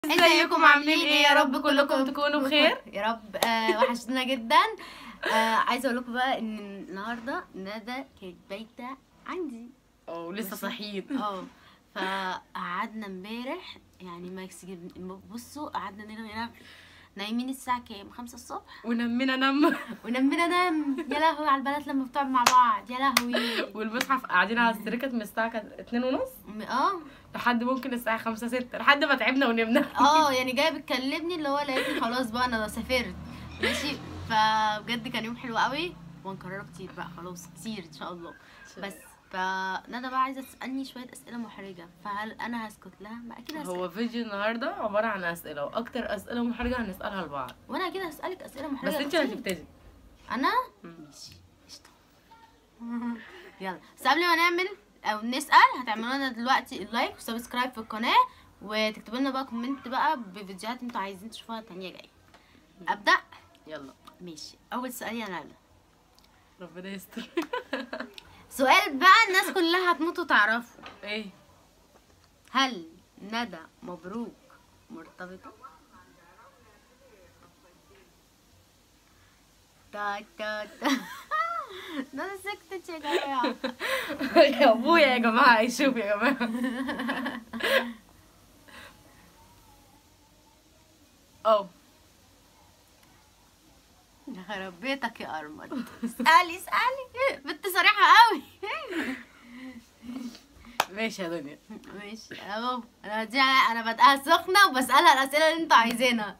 ازيكم عاملين ايه يا رب كلكم تكونوا بخير يا رب آه وحشتنا جدا آه عايزه اقول لكم بقى ان النهارده ندى كانت بايته عندي اه لسه صاحيين اه فقعدنا امبارح يعني ما يكسب بصوا قعدنا نرغي رغي نايمين الساعة كام؟ خمسة الصبح ونمنا نم ونمنا نام يا لهوي على البنات لما بتقعد مع بعض يا لهوي والمصحف قاعدين على السرير كانت من الساعه كانت اتنين ونص م- اه لحد ممكن الساعه خمسة ستة لحد ما تعبنا ونمنا اه يعني جايه بتكلمني اللي هو لقيتني خلاص بقى انا سافرت ماشي فبجد كان يوم حلو قوي وهنكرره كتير بقى خلاص كتير ان شاء الله بس فندى بقى عايزه تسالني شويه اسئله محرجه فهل انا هسكت لها ما اكيد هسكت هو فيديو النهارده عباره عن اسئله واكتر اسئله محرجه هنسالها لبعض وانا اكيد هسالك اسئله محرجه بس انت اللي كتير. هتبتدي انا ماشي قشطة. يلا بس قبل ما نعمل او نسال هتعملوا لنا دلوقتي اللايك وسبسكرايب في القناه وتكتبوا لنا بقى كومنت بقى بفيديوهات انتوا عايزين تشوفوها تانية جايه ابدا يلا ماشي اول سؤال يا ندى ربنا يستر سؤال بقى الناس كلها هتموت وتعرفه ايه هل ندى مبروك مرتبطة؟ تا تا تا ندى سكتت يا جماعة يا ابويا يا جماعه يشوف يا جماعه اه يا خرب بيتك يا أرمل اسألي اسألي بنت صريحة قوي ماشي يا دنيا ماشي اهو انا دي انا بادئها سخنة وبسألها الأسئلة اللي انتوا عايزينها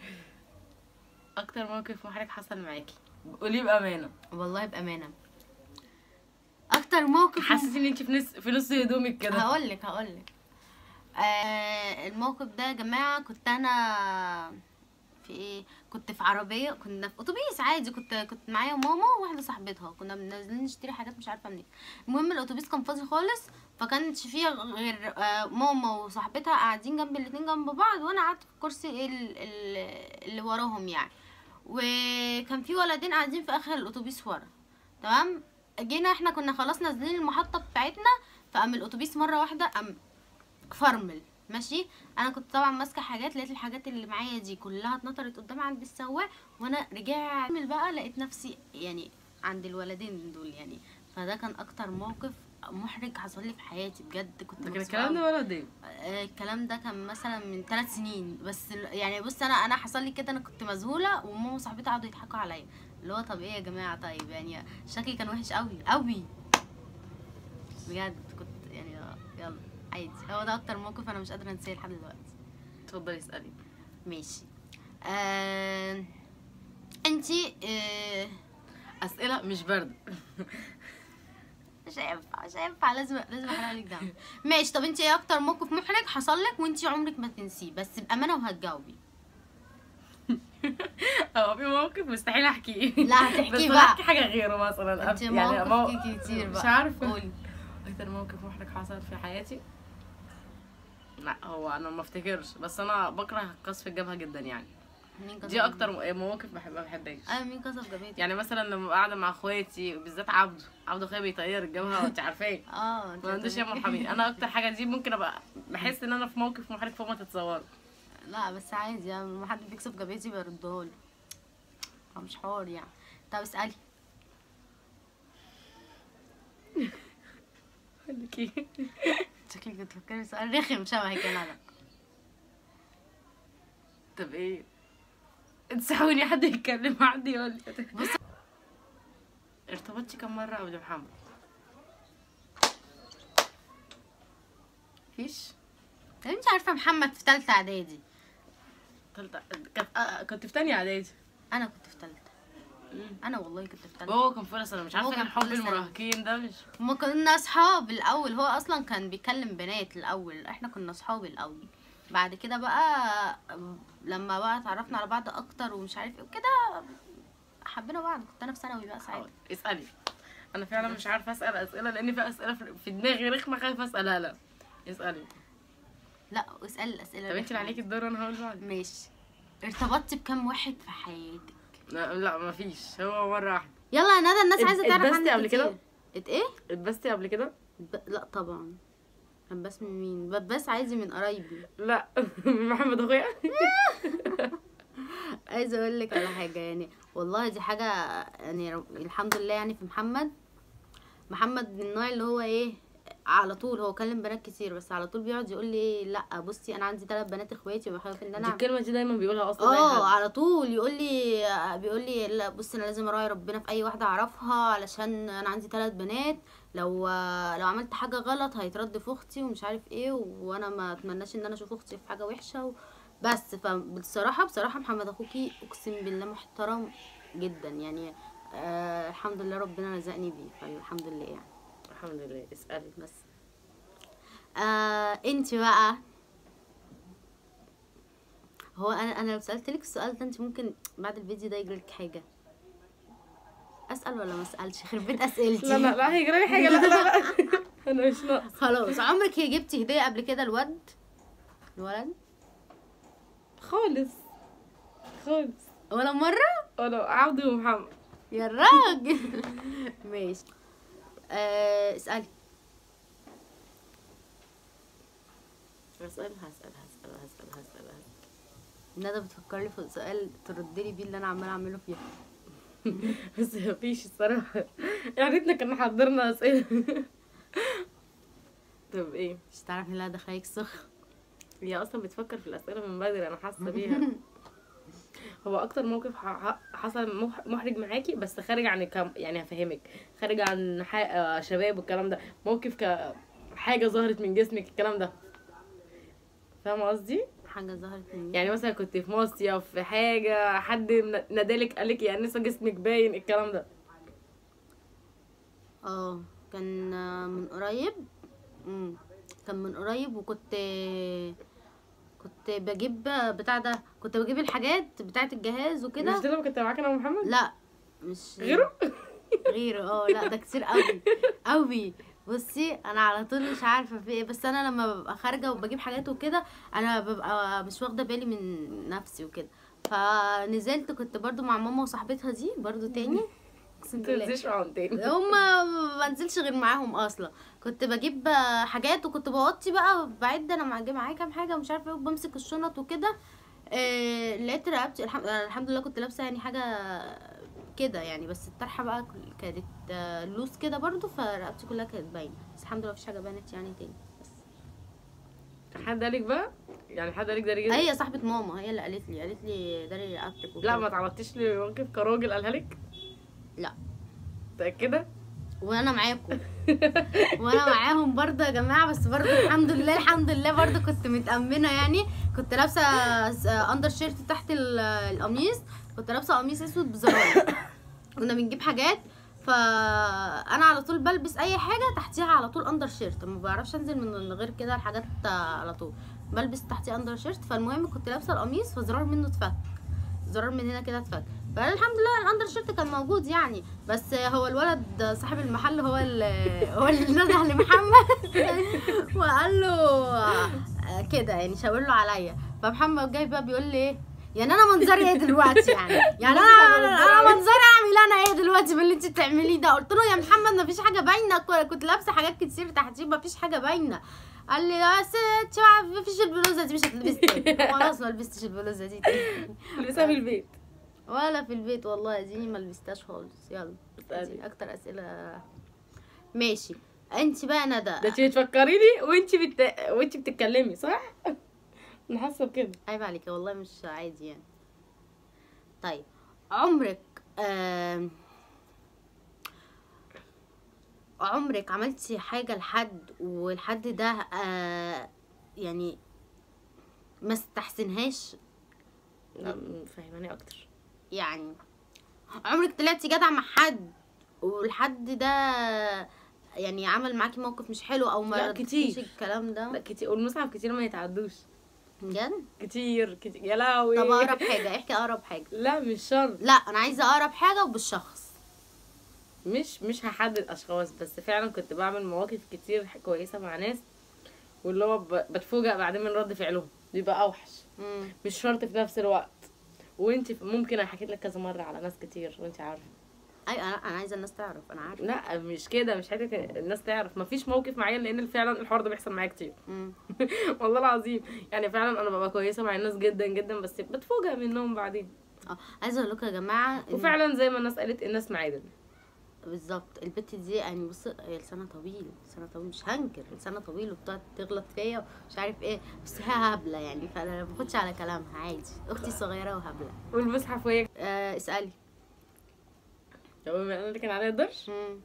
اكتر موقف محرج حصل معاكي قولي بامانه والله بأمانة أكتر موقف حسيت ان انت في نص في نص هدومك كده هقول لك هقول لك آه الموقف ده يا جماعه كنت انا في ايه كنت في عربيه كنا في اتوبيس عادي كنت كنت معايا ماما وواحده صاحبتها كنا نازلين نشتري حاجات مش عارفه منين المهم الاتوبيس كان فاضي خالص فكانش فيه غير آه ماما وصاحبتها قاعدين جنب الاتنين جنب بعض وانا قعدت في الكرسي ال- ال- اللي وراهم يعني وكان في ولدين قاعدين في اخر الاتوبيس ورا تمام جينا احنا كنا خلاص نازلين المحطه بتاعتنا فقام الاتوبيس مره واحده قام فرمل ماشي انا كنت طبعا ماسكه حاجات لقيت الحاجات اللي معايا دي كلها اتنطرت قدام عند السواق وانا رجعت بقى لقيت نفسي يعني عند الولدين دول يعني فده كان اكتر موقف محرج حصل لي في حياتي بجد كنت لكن مكسوفة الكلام ده أوي. ولا قد آه، الكلام ده كان مثلا من ثلاث سنين بس ال- يعني بص انا انا حصل لي كده انا كنت مذهوله وماما وصاحبتي قعدوا يضحكوا عليا اللي هو طب ايه يا جماعه طيب يعني شكلي كان وحش قوي قوي بجد كنت يعني آه، يلا عادي هو ده اكتر موقف انا مش قادره انساه لحد دلوقتي اتفضلي اسالي ماشي آه... انتي آه... اسئله مش برد مش هينفع مش هينفع لازم لازم احرق لك دم ماشي طب انتي ايه اكتر موقف محرج حصل لك وانتي عمرك ما تنسيه بس بامانه وهتجاوبي هو في موقف مستحيل احكيه لا، هتحكيه بس بقى. احكي حاجه غيره مثلا انتي أب- مواقف مو- كتير بقى مش عارفه قولي اكتر موقف محرج حصل في حياتي لا هو انا ما افتكرش بس انا بكره قصف الجبهه جدا يعني مين كسر دي اكتر م- مواقف بحب ما بحبهاش ايوه مين كسر جبهتي يعني مثلا لما قاعده مع اخواتي بالذات عبده عبده اخويا بيطير الجبهه وانت عارفاه اه انت ما عندوش يا هتقولي- مرحبين انا اكتر حاجه دي ممكن ابقى بحس ان انا في موقف محرج فوق ما تتصور لا بس عادي يعني لما حد بيكسب جبهتي بردها له هو مش حوار يعني طب اسالي لك ايه شكلك بتفكري في سؤال رخم شبهك يا ندى طب ايه تسحوني حد يتكلم حد يقول لي بص ارتبطتي كم مره قبل محمد فيش طب انت عارفه محمد في ثالثه اعدادي تالتة كانت آه، كنت في تانية اعدادي انا كنت في ثالثه انا والله كنت في ثالثه هو كان في اولى ثانوي مش هو عارفه كان كان في حب أولى ثانوي. المراهقين ده مش ما كنا اصحاب الاول هو اصلا كان بيكلم بنات الاول احنا كنا اصحاب الاول بعد كده بقى لما بقى اتعرفنا على بعض اكتر ومش عارف ايه وكده حبينا بعض كنت انا في ثانوي بقى ساعتها اسالي انا فعلا مش عارفه اسال اسئله لان في اسئله في- في دماغي رخمه خايفه اسالها لا اسالي لا اسال الاسئله طب انت اللي الرخمة عليكي الدور وانا هقول بعد ماشي ارتبطتي بكام واحد في حياتك لا, لا مفيش هو مره واحده يلا يا ندى الناس ات- عايزه تعرف اتبستي عنك قبل كده؟ كتير. ات ايه اتبستي قبل كده ب... لا طبعا بباس من مين بباس عادي من قرايبي لا محمد اخويا عايزه اقول لك على حاجه يعني والله دي حاجه يعني رب- الحمد لله يعني في محمد محمد من النوع اللي هو ايه على طول هو كلم بنات كتير بس على طول بيقعد يقول لي لا بصي انا عندي ثلاث بنات اخواتي وبخاف ان دي انا الكلمه دي دايما بيقولها اصلا أي اه حد. على طول يقول لي بيقول لي لا بص انا لازم اراعي ربنا في اي واحده اعرفها علشان انا عندي ثلاث بنات لو لو عملت حاجه غلط هيترد في اختي ومش عارف ايه وانا ما اتمناش ان انا اشوف اختي في حاجه وحشه و... بس فبصراحه بصراحه محمد اخوكي اقسم بالله محترم جدا يعني آه الحمد لله ربنا رزقني بيه فالحمد لله يعني الحمد لله اسالي بس آه انت بقى هو انا انا لو سالت لك السؤال ده انت ممكن بعد الفيديو ده يجيلك حاجه اسال ولا ما اسالش يخرب بيت اسئلتي لا لا لا هيجرى لي حاجه لا لا لا انا مش ناقص خلاص عمرك جبتي هديه قبل كده الواد الولد خالص خالص ولا مره ولا عبد ومحمد يا راجل ماشي آه اسالي هسأل هسأل هسأل هسأل هسأل هسأل ندى بتفكر لي في سؤال ترد لي بيه اللي انا عماله اعمله فيها بس مفيش الصراحة يا ريتنا كنا حضرنا أسئلة طب ايه مش تعرفي لا دخلك سخ هي أصلا بتفكر في الأسئلة من بدري أنا حاسة بيها هو أكتر موقف ح- ح- حصل مح- محرج معاكي بس خارج عن الكم يعني هفهمك خارج عن ح... آه، شباب والكلام ده موقف ك حاجة ظهرت من جسمك الكلام ده فاهمة قصدي؟ حاجه ظهرت من يعني مثلا كنت في مصيف في حاجة حد ن- نادالك قالك يا أنسة جسمك باين الكلام ده اه كان آه، من قريب مم. كان من قريب وكنت كنت بجيب بتاع ده كنت بجيب الحاجات بتاعه الجهاز مش وكده ده لما كنت معاك أنا ومحمد؟ لا مش غيره؟ غيره اه لا ده كتير قوي قوي بصي انا على طول مش عارفه في ايه بس انا لما ببقى خارجه وبجيب حاجات وكده انا ببقى مش واخده بالي من نفسي وكده فنزلت كنت برضو مع ماما وصاحبتها دي برضو تاني اقسم بالله تنزلش معاهم تاني هما ما بنزلش غير معاهم اصلا كنت بجيب حاجات وكنت بوطي بقى بعد انا مع- معايا كام حاجه ومش عارفه ايه وبمسك الشنط وكده آه لقيت رقبتي الحمد, الحمد لله كنت لابسه يعني حاجه كده يعني بس الطرحه بقى كل- كانت آه، لوز كده برضو فرقبتي كلها كانت باينه بس الحمد لله مفيش حاجه بانت يعني تاني بس حد قالك بقى يعني حد قالك داري جدا هي صاحبه ماما هي اللي قالت لي قالت لي داري رقبتك وكده. لا ما تعرضتيش لموقف كراجل قالها لك لا متأكدة وانا معاكم وانا معاهم برضه يا جماعه بس برضه الحمد لله الحمد لله برضه كنت متامنه يعني كنت لابسه اندر شيرت تحت ال- القميص كنت لابسه قميص اسود بزراير كنا بنجيب حاجات فانا على طول بلبس اي حاجه تحتيها على طول اندر شيرت ما بعرفش انزل من غير كده الحاجات على طول بلبس تحتيه اندر شيرت فالمهم كنت لابسه القميص فزرار منه اتفك زرار من هنا كده اتفك فالحمد لله الاندر شيرت كان موجود يعني بس هو الولد صاحب المحل هو اللي هو اللي نده لمحمد وقال له آه، كده يعني شاور له عليا فمحمد جاي بقى بيقول لي ايه يعني انا منظري ايه دلوقتي يعني يعني انا انا أنا منظري اعمل انا ايه دلوقتي باللي انت بتعمليه ده قلت له يا محمد ما فيش حاجه باينه كو- كنت لابسه حاجات كتير تحتيه ما فيش حاجه باينه قال لي يا ست ما فيش البلوزه دي مش هتلبس تاني خلاص ما لبستش البلوزه دي تاني لبسها في البيت ولا في البيت والله اديني ما لبستهاش خالص يلا اسألي. دي اكتر اسئله ماشي انت بقى ندى ده انت بتفكريني وانت بت... وانت بتتكلمي صح؟ انا حاسه بكده عيب عليك والله مش عادي يعني طيب عمرك آم، عمرك عملتي حاجة لحد والحد ده آه، يعني ما استحسنهاش لا فهماني اكتر يعني عمرك طلعتي جدع مع حد والحد ده يعني عمل معاكي موقف مش حلو او ما لا، ردتيش كتير. الكلام لا ده كتير والمصحف كتير ما يتعدوش بجد كتير كتير يا لهوي طب اقرب حاجة احكي اقرب حاجة لا مش شرط لا انا عايزة اقرب حاجة وبالشخص مش مش هحدد اشخاص بس فعلا كنت بعمل مواقف كتير كويسه مع ناس واللي هو ب- بتفوجئ بعدين من رد فعلهم بيبقى اوحش مم. مش شرط في نفس الوقت وانت ممكن انا حكيت لك كذا مره على ناس كتير وانت عارفه اي انا انا عايزه الناس تعرف انا عارفه لا مش كده مش حته الناس تعرف مفيش موقف معين لان فعلا الحوار ده بيحصل معايا كتير مم. والله العظيم يعني فعلا انا ببقى كويسه مع الناس جدا جدا بس بتفوجئ منهم بعدين اه عايزه اقول لكم يا جماعه إن- وفعلا زي ما الناس قالت الناس معادن بالظبط البت دي يعني بص هي لسانها طويل لسانها طويل مش هنكر لسانها طويل وبتقعد تغلط فيا ومش عارف ايه بس هي هبله يعني فانا ما باخدش على كلامها عادي اختي صغيره وهبله والمصحف وهي آه اسالي طب بما انا اللي كان عليا الدرش مم.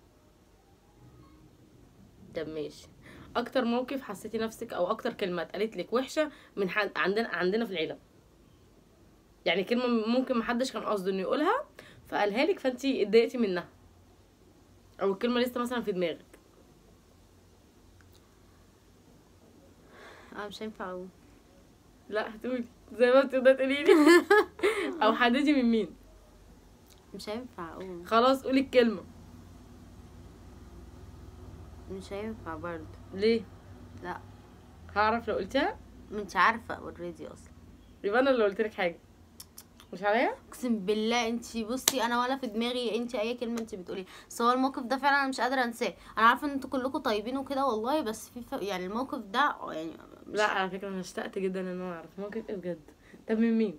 طب ماشي اكتر موقف حسيتي نفسك او اكتر كلمه اتقالت لك وحشه من حد عندنا عندنا في العيله يعني كلمه ممكن محدش كان قصده انه يقولها فقالها لك فانتي اتضايقتي منها او الكلمه لسه مثلا في دماغك اه مش هينفع اقول لا هتقولي زي ما بتقدري تقولي لي او حددي من مين مش هينفع اقول خلاص قولي الكلمه مش هينفع برضه ليه لا هعرف لو قلتها مش عارفه اوريدي اصلا يبقى انا اللي قلت لك حاجه مش عليا اقسم بالله انت بصي انا ولا في دماغي انت اي كلمه انت بتقوليها بس هو الموقف ده فعلا انا مش قادره انساه انا عارفه ان انتوا كلكم طيبين وكده والله بس في ف... يعني الموقف ده يعني مش لا على فكره انا اشتقت جدا ان انا اعرف موقف ايه بجد طب من مين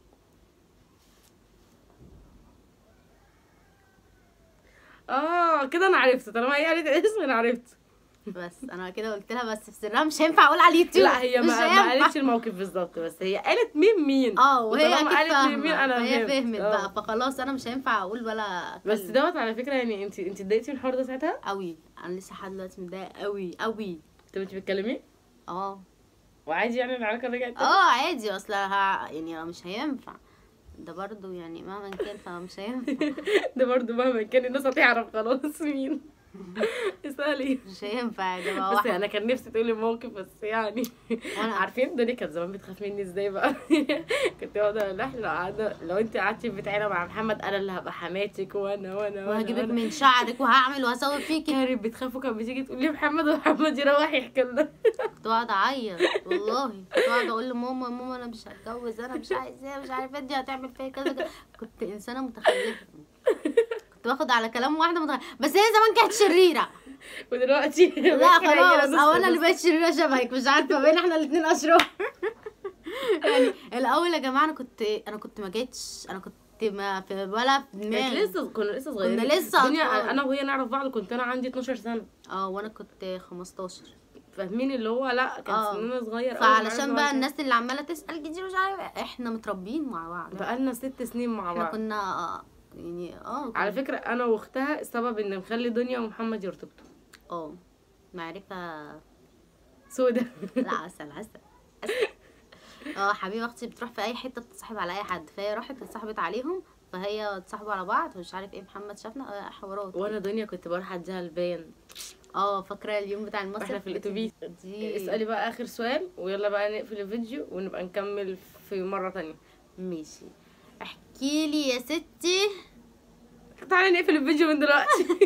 اه كده انا عرفت طالما هي قالت الاسم انا عرفت بس انا كده قلت لها بس في سرها مش هينفع اقول على اليوتيوب لا هي مش ما, ما هينفع. قالتش الموقف بالظبط بس هي قالت مين مين اه وهي وطالما اكيد قالت مين مين فاهمه انا هي فهمت. فهمت آه. بقى فخلاص انا مش هينفع اقول ولا بس أتكلم. دوت على فكره يعني انت انت اتضايقتي من الحوار ده ساعتها قوي انا لسه لحد دلوقتي متضايقه قوي قوي انت انت بتتكلمي اه وعادي يعني العلاقه رجعت تاني؟ اه عادي اصل ه... يعني مش هينفع ده برضو يعني مهما كان فمش هينفع ده برضه مهما كان الناس هتعرف خلاص مين اسالي مش هينفع يا جماعه بس واحد- انا كان نفسي تقولي موقف بس يعني وانا عارفين دنيا كانت زمان بتخاف مني ازاي بقى كنت بقعد اقول لها لو قعدنا لو انت قعدتي في بيت عيله مع محمد انا اللي هبقى حماتك وانا وانا وانا وهجيبك وأنا. من شعرك وهعمل وهسوي فيكي كانت بتخاف وكانت بتيجي تقول لي محمد ومحمد يروح يحكي لنا كنت بقعد اعيط والله كنت بقعد اقول لماما ماما انا مش هتجوز انا مش عايزاه مش عارفه دي هتعمل فيا كذا كذا كنت انسانه متخلفه كنت باخد على كلام واحده متخلفه بس هي زمان كانت شريره ودلوقتي لا خلاص او انا اللي بقيت شريره شبهك مش عارفه بين احنا الاثنين اشرار يعني الاول يا جماعه انا كنت انا كنت ما جيتش انا كنت ما في ولا في كانت دماغي لسه كنا لسه صغيرين كنا لسه دنيا أطفال. انا وهي نعرف بعض كنت انا عندي 12 سنه اه وانا كنت 15 فاهمين اللي هو لا كان آه. سننا صغير أوي، فعلشان وعارفة بقى بعض. الناس اللي عماله تسال كتير مش عارفه احنا متربيين مع بعض بقالنا ست سنين مع احنا بعض كنا آه، يعني اه على كنا- فكره انا واختها السبب ان مخلي دنيا ومحمد يرتبطوا اه معرفه سودا لا عسل عسل عسل. اه حبيبه اختي بتروح في اي حته بتصاحب على اي حد فهي راحت اتصاحبت عليهم فهي اتصاحبوا على بعض ومش عارف ايه محمد شافنا آه، حوارات وانا دنيا كنت بروح اديها البان اه فاكره اليوم بتاع المصيف واحنا في الاتوبيس دي اسالي بقى اخر سؤال ويلا بقى نقفل الفيديو ونبقى نكمل في مره تانية ماشي احكي لي يا ستي تعالي نقفل الفيديو من دلوقتي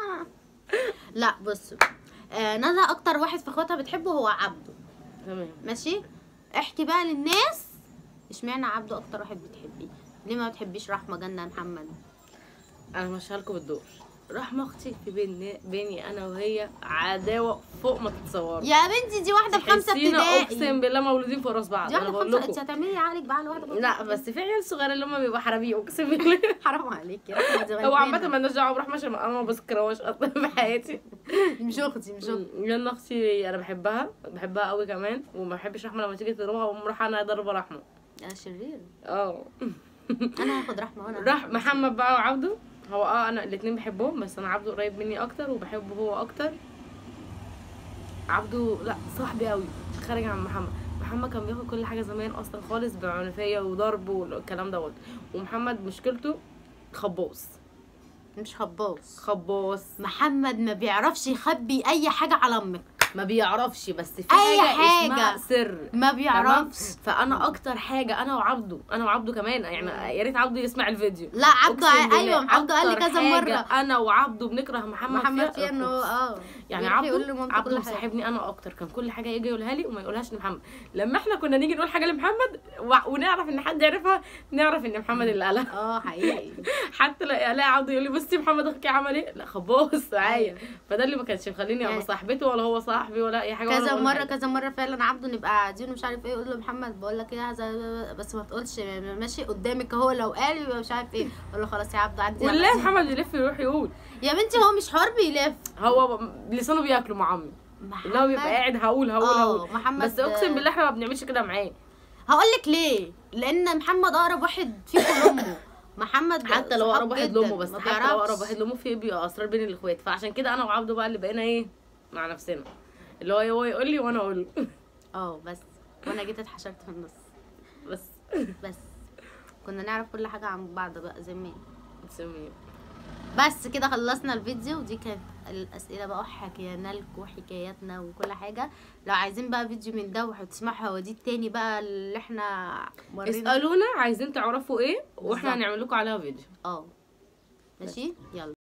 لا بصوا آه ندى اكتر واحد في اخواتها بتحبه هو عبده تمام ماشي احكي بقى للناس اشمعنى عبده اكتر واحد بتحبيه ليه ما بتحبيش رحمه جنة محمد انا ماشيه لكم بالدور رحمه اختي في بيني بيني انا وهي عداوه فوق ما تتصوروا يا بنتي دي واحده في خمسه تحسينا ابتدائي اقسم بالله مولودين في راس بعض دي انا واحده في بقول خمسه انت لكم هتعملي عقلك بقى على واحده لا بس في عيال صغيره اللي هم بيبقوا حرابيق اقسم بالله حرام عليكي رحمه دي هو عامة غلبانة. مالناش دعوة برحمة عشان انا ما بذكرهاش اصلا في حياتي مش اختي مش اختي لان اختي انا بحبها بحبها قوي كمان وما بحبش رحمة لما تيجي تضربها واقوم رايحة انا ضربة رحمة انا شرير اه انا هاخد رحمه وانا راح محمد بقى وعبده هو اه انا الاتنين بحبهم بس انا عبده قريب مني اكتر وبحبه هو اكتر عبده لا صاحبي قوي خارج عن محمد محمد كان بياخد كل حاجه زمان اصلا خالص بعنفيه وضرب والكلام دوت ومحمد مشكلته خباص مش خباص خباص محمد ما بيعرفش يخبي اي حاجه على امك ما بيعرفش بس في أي حاجه, حاجة. اسمها سر ما تمام بيعرفش فانا اكتر حاجه انا وعبده انا وعبده كمان يعني يا ريت عبده يسمع الفيديو لا عبده أقسم ع- بالله ايوه عبده قال لي أكتر كذا حاجة مره انا وعبده بنكره محمد, محمد فيها فيها انه الخبز. اه يعني يروح عبده يقول لمامته عبده كل حاجة. مصاحبني انا اكتر كان كل حاجه يجي يقولها لي وما يقولهاش لمحمد لما احنا كنا نيجي نقول حاجه لمحمد و- ونعرف ان حد يعرفها نعرف ان محمد اللي قالها اه حقيقي حتى لا الاقي عبده يقول لي بصي محمد اخوكي عمل ايه لا خباص معايا أيوة. فده اللي ما كانش مخليني ابقى يعني- صاحبته ولا هو صاحبي ولا اي حاجه ولا كذا بقول مره حاجة. كذا مره فعلا عبده نبقى قاعدين ومش عارف ايه يقول له محمد بقول لك ايه هذا بس ما تقولش ماشي قدامك اهو لو قال يبقى مش عارف ايه اقول له خلاص يا عبده عدي والله عدي. محمد يلف يروح يقول يا بنتي هو مش حوار بيلف هو ب- لسانه بياكله مع عمي اللي هو بيبقى قاعد هقول هقول اه، هقول محمد- بس اقسم بالله احنا ما بنعملش كده معاه هقول لك ليه لان محمد اقرب واحد فيكم لامه محمد حتى لو صحاب اقرب واحد جداً، لامه بس ما حتى لو بيعرفش. اقرب واحد لامه في بيبقى اسرار بين الاخوات فعشان كده انا وعبده بقى اللي بقينا ايه مع نفسنا اللي هو هو يقول لي وانا اقول له اه بس وانا جيت اتحشرت في النص بس بس كنا نعرف كل حاجه عن بعض بقى زمان تسمي بس كده خلصنا الفيديو ودي كانت الاسئله بقى وحكينا لكم حكاياتنا وكل حاجه لو عايزين بقى فيديو من ده وهتسمعوا حواديت تاني بقى اللي احنا مرينا اسالونا عايزين تعرفوا ايه واحنا بالظبط. هنعمل لكم عليها فيديو اه ماشي يلا